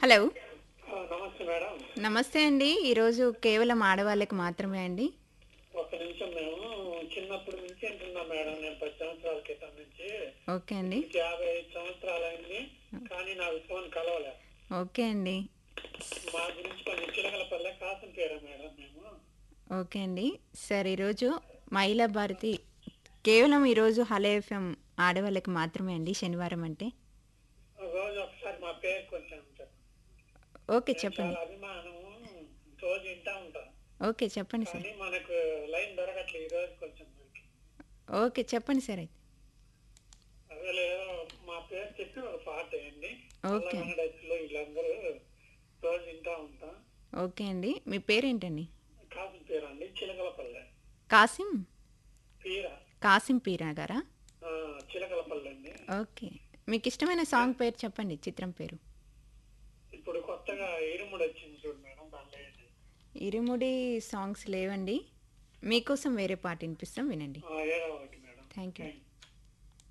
Hello ఆ, నమస్తే madam నమస్తే అండి ఈరోజు కేవలం ఆడవాళ్ళకి మాత్రమే అండి ఒక నిమిషం మేము చిన్నప్పటి నుంచి వింటున్నాం మేడం నేను పది సంవత్సరాల క్రితం నుంచి ఓకే అండి ఇంక యాభై ఐదు సంవత్సరాలు అయింది కానీ నాకు ఫోన్ కలవలే ఓకే అండి మా గురించి కొన్ని చిలకలపల్లె కాసం పేరు మేడం మేము ఓకే అండి సార్ ఈరోజు మహిళా భారతి కేవలం ఈరోజు హలో ఎఫ్ఎం ఆడవాళ్ళకి మాత్రమే అండి శనివారం అంటే రోజు ఒకసారి మా పేరు కొంచెం చెప్పండి ఓకే చెప్పండి చాలా అభిమానం రోజు వింటా ఉంటాం ఓకే చెప్పండి సార్ కానీ మనకు లైన్ దొరకట్లేదు ఈ రోజు కొంచెం మనకి. ఓకే చెప్పండి సార్ అయితే అదే మా పేరు చెప్పి ఒక పాట వేయండి ఓకే. లో వీళ్ళందరూ రోజు వింటా ఉంటాం ఓకే అండి మీ పేరేంటండి కాసం పేరు అండి చిలకలపల్లె కాసిం పీర కాసిం పీరా గారా ఆ, చిలకలపల్లె అండి ఓకే మీకు ఇష్టమైన సాంగ్ పేరు చెప్పండి చిత్రం పేరు ఇప్పుడు కొత్తగా ఇరుముడు వచ్చింది చూడు మేడం దాంట్లో ఏంటి? ఇరుముడి సాంగ్స్ లేవండి మీకోసం వేరే పాట వినిపిస్తాం వినండి ఆ, ఏదో ఒకటి madam thank you thank you